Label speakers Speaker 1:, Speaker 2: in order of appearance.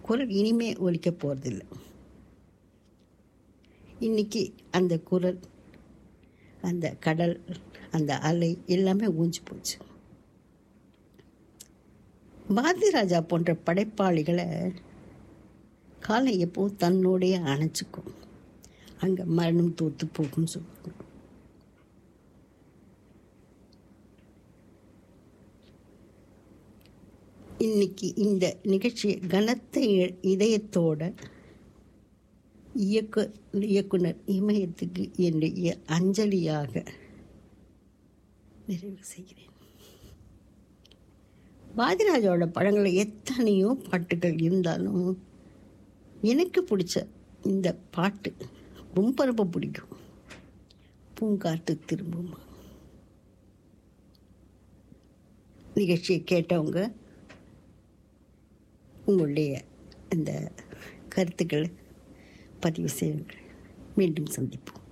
Speaker 1: குரல் இனிமே ஒலிக்க போகிறதில்ல இன்னைக்கு அந்த குரல் அந்த கடல் அந்த அலை எல்லாமே ஊஞ்சி போச்சு பாரதிராஜா போன்ற படைப்பாளிகளை காலம் எப்போவும் தன்னோடைய அணைச்சிக்கும் அங்கே மரணம் தோத்து போகும்னு சொல்லுவாங்க இன்னைக்கு இந்த நிகழ்ச்சியை கனத்த இ- இதயத்தோட இயக்கு இயக்குனர் இமயத்துக்கு என்னுடைய அஞ்சலியாக நிறைவு செய்கிறேன் பாதிராஜாவோட படங்களில் எத்தனையோ பாட்டுகள் இருந்தாலும் எனக்கு பிடிச்ச இந்த பாட்டு ரொம்ப ரொம்ப பிடிக்கும் பூங்காற்று திரும்புமா நிகழ்ச்சியை கேட்டவங்க உங்களுடைய அந்த கருத்துக்களை பதிவு செய்யுங்கள் மீண்டும் சந்திப்போம்